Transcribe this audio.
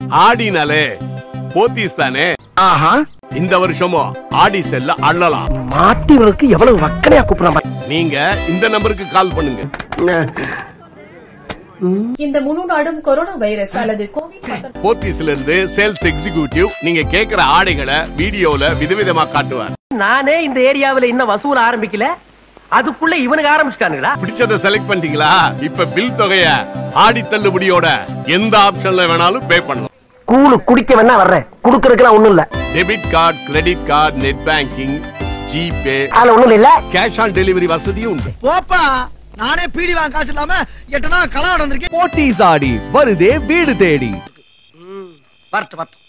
ஆடினாலே போத்தீஸ் தானே ஆஹா இந்த வருஷமும் ஆடி செல்ல அள்ளலாம் மாட்டிவனுக்கு எவ்வளவு வக்கனையா கூப்பிடுறான் நீங்க இந்த நம்பருக்கு கால் பண்ணுங்க இந்த முழு நாடும் கொரோனா வைரஸ் அல்லது கோவிட் போத்தீஸ்ல இருந்து சேல்ஸ் எக்ஸிகியூட்டிவ் நீங்க கேக்குற ஆடைகளை வீடியோல விதவிதமா காட்டுவார் நானே இந்த ஏரியாவுல இன்னும் வசூல் ஆரம்பிக்கல அதுக்குள்ள இவனுக்கு ஆரம்பிச்சிட்டானுங்களா பிடிச்சத செலக்ட் பண்ணிட்டீங்களா இப்ப பில் தொகைய ஆடி தள்ளுபடியோட எந்த ஆப்ஷன்ல வேணாலும் பே பண்ணலாம் கூழு குடிக்க வேணா வர்றேன் குடுக்கறதுக்குலாம் ஒண்ணும் இல்ல debit card credit card net banking GPay அதுல ஒண்ணும் இல்ல கேஷ் ஆன் டெலிவரி வசதியும் உண்டு போப்பா நானே பீடி வாங்க காசு இல்லாம எட்டனா களம் நடந்திருக்கேன் போத்தீஸ் ஆடி வருதே வீடு தேடி வரட்டு வரட்டும்